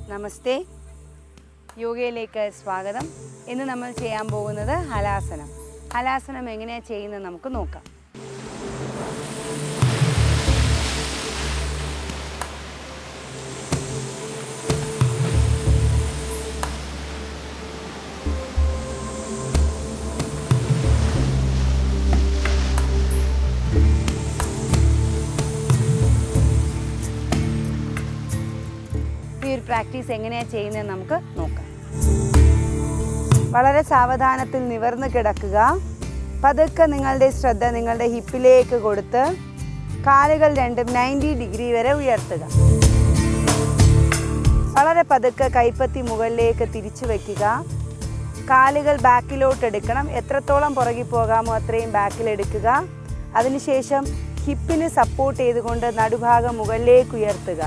നമസ്തേ യോഗയിലേക്ക് സ്വാഗതം ഇന്ന് നമ്മൾ ചെയ്യാൻ പോകുന്നത് ഹലാസനം ഹലാസനം എങ്ങനെയാണ് ചെയ്യുന്നത് നമുക്ക് നോക്കാം ഈ ഒരു പ്രാക്ടീസ് എങ്ങനെയാണ് ചെയ്യുന്നത് നമുക്ക് നോക്കാം വളരെ സാവധാനത്തിൽ നിവർന്ന് കിടക്കുക പതുക്കെ നിങ്ങളുടെ ശ്രദ്ധ നിങ്ങളുടെ ഹിപ്പിലേക്ക് കൊടുത്ത് കാലുകൾ രണ്ടും നയൻറ്റി ഡിഗ്രി വരെ ഉയർത്തുക വളരെ പതുക്കെ കൈപ്പത്തി മുകളിലേക്ക് തിരിച്ചു വയ്ക്കുക കാലുകൾ ബാക്കിലോട്ട് എടുക്കണം എത്രത്തോളം പുറകിൽ പോകാമോ അത്രയും ബാക്കിൽ എടുക്കുക അതിനുശേഷം ഹിപ്പിന് സപ്പോർട്ട് ചെയ്തുകൊണ്ട് നടുഭാഗം മുകളിലേക്ക് ഉയർത്തുക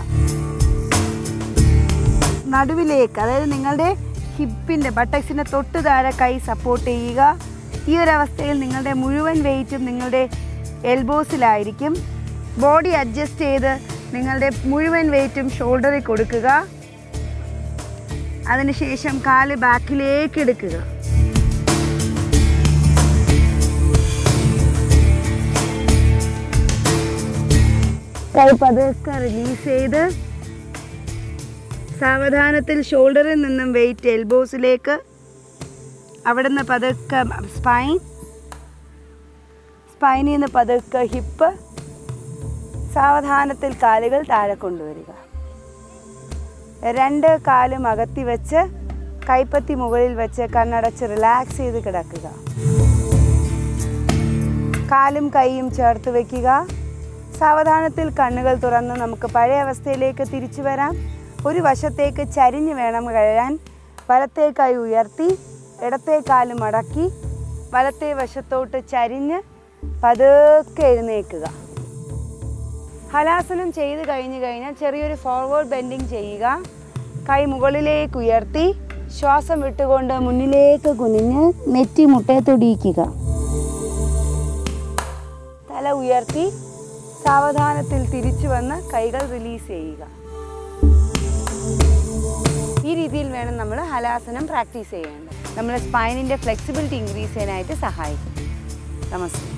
നടുവിലേക്ക് അതായത് നിങ്ങളുടെ ഹിപ്പിൻ്റെ ബട്ടക്സിൻ്റെ തൊട്ട് താഴെ കൈ സപ്പോർട്ട് ചെയ്യുക ഈ ഒരു അവസ്ഥയിൽ നിങ്ങളുടെ മുഴുവൻ വെയിറ്റും നിങ്ങളുടെ എൽബോസിലായിരിക്കും ബോഡി അഡ്ജസ്റ്റ് ചെയ്ത് നിങ്ങളുടെ മുഴുവൻ വെയിറ്റും ഷോൾഡറിൽ കൊടുക്കുക അതിനുശേഷം കാല് ബാക്കിലേക്ക് എടുക്കുക കൈ പതുക്കെ റിലീസ് ചെയ്ത് സാവധാനത്തിൽ ഷോൾഡറിൽ നിന്നും വെയിറ്റ് എൽബോസിലേക്ക് അവിടുന്ന് പതുക്കെ സ്പൈൻ സ്പൈനിൽ നിന്ന് പതുക്കെ ഹിപ്പ് സാവധാനത്തിൽ കാലുകൾ താഴെ കൊണ്ടുവരിക രണ്ട് കാലും അകത്തി വെച്ച് കൈപ്പത്തി മുകളിൽ വെച്ച് കണ്ണടച്ച് റിലാക്സ് ചെയ്ത് കിടക്കുക കാലും കൈയും ചേർത്ത് വെക്കുക സാവധാനത്തിൽ കണ്ണുകൾ തുറന്ന് നമുക്ക് പഴയ അവസ്ഥയിലേക്ക് തിരിച്ചു വരാം ഒരു വശത്തേക്ക് ചരിഞ്ഞ് വേണം കഴിയാൻ വലത്തേക്കായി ഉയർത്തി ഇടത്തേക്കാല് മടക്കി വലത്തേ വശത്തോട്ട് ചരിഞ്ഞ് പതുക്കെ എഴുന്നേക്കുക ഹലാസനം ചെയ്ത് കഴിഞ്ഞ് കഴിഞ്ഞാൽ ചെറിയൊരു ഫോർവേഡ് ബെൻഡിങ് ചെയ്യുക കൈ മുകളിലേക്ക് ഉയർത്തി ശ്വാസം വിട്ടുകൊണ്ട് മുന്നിലേക്ക് കുനിഞ്ഞ് നെറ്റി മുട്ടയത്തൊടിയിക്കുക തല ഉയർത്തി സാവധാനത്തിൽ തിരിച്ചു വന്ന് കൈകൾ റിലീസ് ചെയ്യുക ഈ രീതിയിൽ വേണം നമ്മൾ ഹലാസനം പ്രാക്ടീസ് ചെയ്യേണ്ടത് നമ്മുടെ സ്പൈനിൻ്റെ ഫ്ലെക്സിബിലിറ്റി ഇൻക്രീസ് ചെയ്യാനായിട്ട് സഹായിക്കും നമസ്തേ